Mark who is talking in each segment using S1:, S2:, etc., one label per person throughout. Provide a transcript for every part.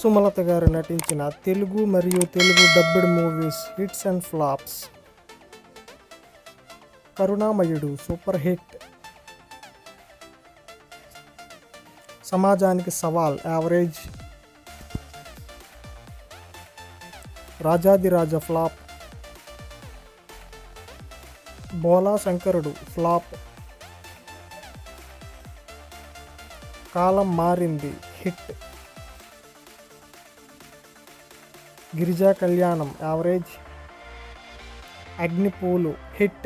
S1: సుమలత గారు నటించిన తెలుగు మరియు Telugu dubbed movies hits and flops Karunamayudu super hit Samajaniki Saval average రాజాదిరాజ flop బోలా శంకరుడు ఫ్లాప్ కాలం మారింది హిట్ గిరిజా కళ్యాణం యావరేజ్ అగ్నిపూలు హిట్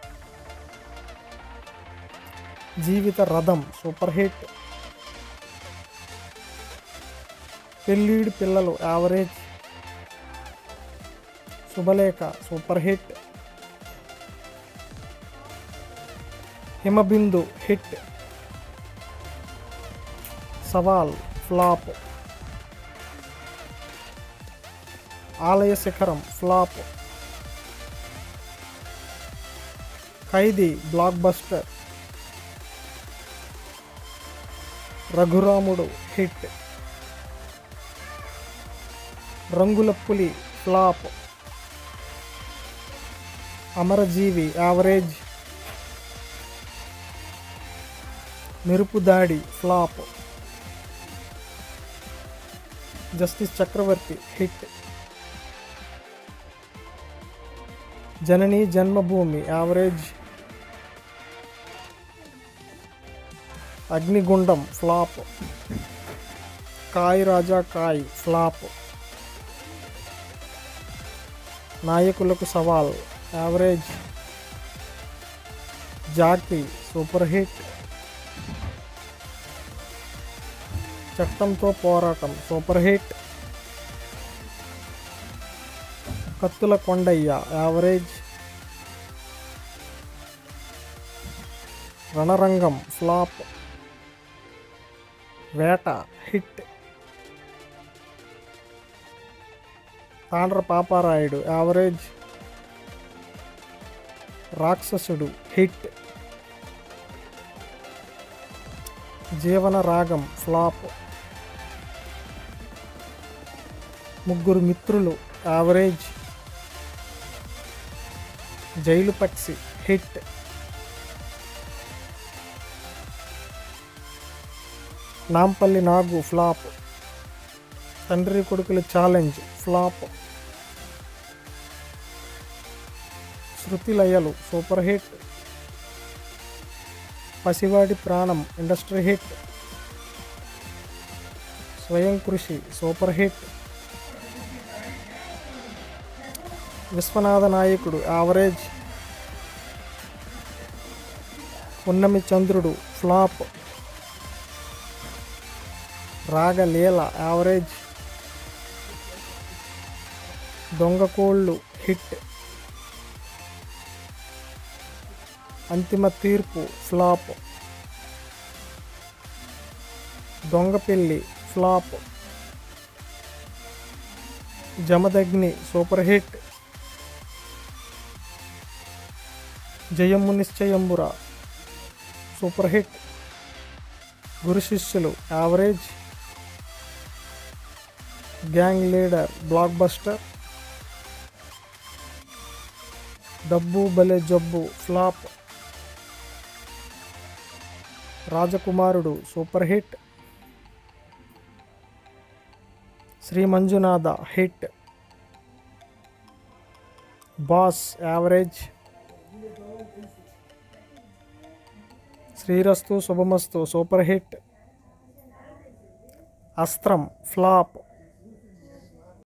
S1: జీవిత రథం super hit Pelleedu Pillalu average Subhalekha super hit Himabindu hit Saval flop Alaya Sikharam flop Khaidi blockbuster Raghuramudu hit Rangula Puli flop Amarajeevi average Merupu Daadi flop justice Chakravarthy hit Janani Janmabhoomi average Agnigundam flop Kai Raja Kai flop Nayakulaku Saval average Jackie super hit Chattamtho Poratam super hit Kathula Kondaiah average Ranarangam flop Veta hit Tandra Paparayudu average Rakshasudu hit Jeevana Ragam flop Mugguru Mitrulu average jail పక్షి hit Nampally Nagu flop Thandri Kodukula challenge flop Sruthi Layalu super hit Pasivadi Pranam industry hit స్వయం కృషి super hit Viswanatha నాయకుడు average Punnami Chandrudu flop Ragaleela average Dongakollu hit Anthima Theerpu flop దొంగ పెళ్ళి flop Jamadagni super hit జయము నిశ్చయంబుర super hit Guru Sishyulu average gang leader blockbuster Dabbu Bhale Jabbu flop Rajakumarudu super hit Sri Manjunatha hit boss average Srirastu Subhamastu super hit అస్త్రం flop